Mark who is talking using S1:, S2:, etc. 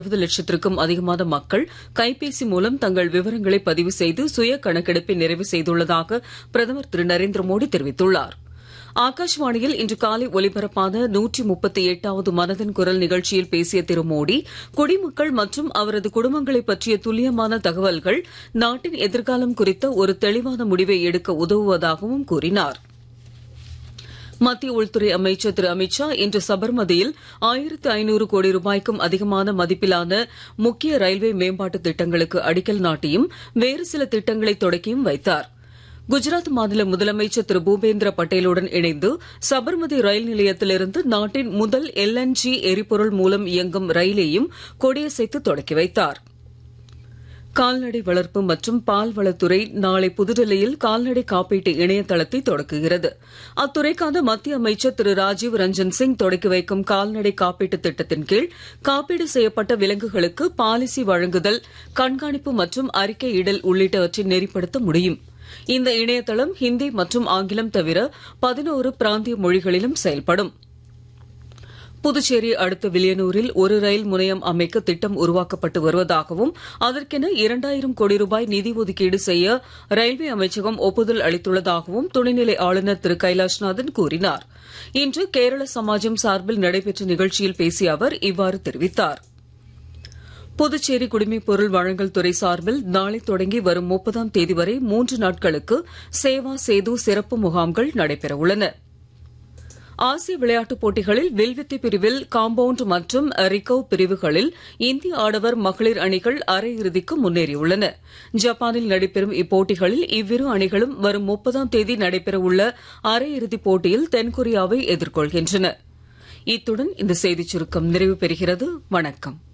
S1: அறுபது லட்சத்திற்கும் அதிகமான மக்கள் கைபேசி மூலம் தங்கள் விவரங்களை பதிவு செய்து சுய கணக்கெடுப்பை நிறைவு செய்துள்ளதாக பிரதமர் திரு நரேந்திர மோடி தெரிவித்துள்ளார் ஆகாஷவாணியில் இன்று காலை ஒலிபரப்பான நூற்றி முப்பத்தி எட்டாவது மனதின் குரல் நிகழ்ச்சியில் பேசிய திரு மோடி குடிமக்கள் மற்றும் அவரது குடும்பங்களை பற்றிய துல்லியமான தகவல்கள் நாட்டின் எதிர்காலம் குறித்த ஒரு தெளிவான முடிவை எடுக்க உதவுவதாகவும் கூறினார் மத்திய உள்துறை அமைச்சர் திரு அமித்ஷா இன்று சபர்மதியில் ஆயிரத்து ஐநூறு கோடி ரூபாய்க்கும் அதிகமான மதிப்பிலான முக்கிய ரயில்வே மேம்பாட்டு திட்டங்களுக்கு அடிக்கல் நாட்டியும் வேறு சில திட்டங்களை தொடக்கியும் வைத்தார் குஜராத் மாநில முதலமைச்சர் திரு பூபேந்திர பட்டேலுடன் இணைந்து சபர்மதி ரயில் நிலையத்திலிருந்து நாட்டின் முதல் எல்என்ஜி எரிபொருள் மூலம் இயங்கும் ரயிலையும் கொடியசைத்து தொடக்கி வைத்தார் கால்நடை வளர்ப்பு மற்றும் பால்வளத்துறை நாளை புதுடெல்லியில் கால்நடை காப்பீட்டு இணையதளத்தை தொடக்குகிறது அத்துறைக்கான மத்திய அமைச்சர் திரு ராஜீவ் ரஞ்சன் சிங் தொடக்கி வைக்கும் கால்நடை காப்பீட்டு திட்டத்தின் கீழ் காப்பீடு செய்யப்பட்ட விலங்குகளுக்கு பாலிசி வழங்குதல் கண்காணிப்பு மற்றும் அறிக்கையிடல் உள்ளிட்டவற்றை நெறிப்படுத்த முடியும் இந்த இணையதளம் ஹிந்தி மற்றும் ஆங்கிலம் தவிர பதினோரு பிராந்திய மொழிகளிலும் செயல்படும் புதுச்சேரி அடுத்த வில்லியனூரில் ஒரு ரயில் முனையம் அமைக்க திட்டம் உருவாக்கப்பட்டு வருவதாகவும் அதற்கென இரண்டாயிரம் கோடி ரூபாய் நிதி ஒதுக்கீடு செய்ய ரயில்வே அமைச்சகம் ஒப்புதல் அளித்துள்ளதாகவும் துணைநிலை ஆளுநர் திரு கைலாஷ்நாதன் கூறினார் இன்று கேரள சமாஜம் சார்பில் நடைபெற்ற நிகழ்ச்சியில் பேசிய அவர் இவ்வாறு தெரிவித்தார் புதுச்சேரி குடிமைப் பொருள் வழங்கல் துறை சார்பில் நாளை தொடங்கி வரும் முப்பதாம் தேதி வரை மூன்று நாட்களுக்கு சேவா சேது சிறப்பு முகாம்கள் நடைபெற உள்ளன ஆசிய விளையாட்டுப் போட்டிகளில் வில்வித்தை பிரிவில் காம்பவுண்ட் மற்றும் ரிகர்வ் பிரிவுகளில் இந்திய ஆடவர் மகளிர் அணிகள் அரையிறுதிக்கு முன்னேறியுள்ளன ஜப்பானில் நடைபெறும் இப்போட்டிகளில் இவ்விரு அணிகளும் வரும் முப்பதாம் தேதி நடைபெறவுள்ள அரையிறுதிப் போட்டியில் தென்கொரியாவை எதிர்கொள்கின்றன இத்துடன் இந்த செய்திச் சுருக்கம் நிறைவு பெறுகிறது வணக்கம்